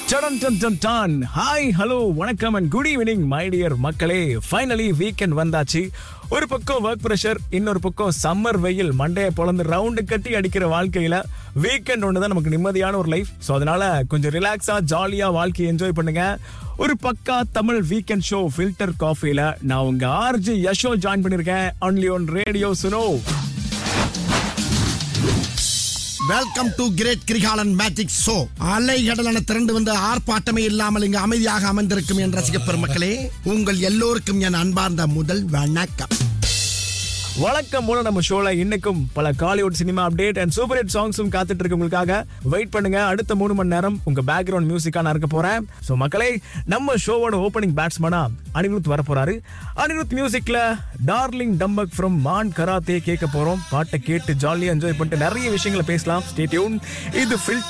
ton டன் டன் டன் ஹாய் ஹலோ வணக்கம் and good evening my dear மக்களே ஃபைனலி வீக்கெண்ட் வந்தாச்சு ஒரு பக்கம் ஒர்க் ப்ரெஷர் இன்னொரு பக்கம் சம்மர் வெயில் மண்டையை பொழந்து ரவுண்டு கட்டி அடிக்கிற வாழ்க்கையில வீக்கெண்ட் ஒன்று தான் நமக்கு நிம்மதியான ஒரு லைஃப் ஸோ அதனால கொஞ்சம் ரிலாக்ஸா ஜாலியா வாழ்க்கையை என்ஜாய் பண்ணுங்க ஒரு பக்கா தமிழ் வீக்கெண்ட் ஷோ ஃபில்டர் காஃபில நான் உங்க ஆர்ஜி யஷோ ஜாயின் பண்ணிருக்கேன் only one radio Suno welcome to great Kirikalan magic show அலை கடலான திரண்டு வந்து ஆர்ப்பாட்டமே இல்லாமல் இங்கு அமைதியாக அமர்ந்திருக்கும் என் ரசிக பெருமக்களே உங்கள் எல்லோருக்கும் என் அன்பார்ந்த முதல் வணக்கம் வழக்கம் போல நம்ம ஷோல இன்னைக்கும் பல Kollywood cinema update and super hit சாங்ஸும் காத்துட்டு இருக்கு உங்களுக்காக வெயிட் பண்ணுங்க அடுத்த மூணு மணி நேரம் உங்க பேக்ரவுண்ட் மியூசிக்கா நான் இருக்க போறேன் சோ மக்களே நம்ம ஷோவோட ஓப்பனிங் பேட்ஸ்மனா அனிருத் வர போறாரு அனிருத் மியூசிக்ல darling Dambak from Maan Karate கேட்க போறோம் பாட்டை கேட்டு ஜாலியா என்ஜாய் பண்ணிட்டு நிறைய விஷயங்களை பேசலாம் ஸ்டே டியூன் இது ஃபில்டர்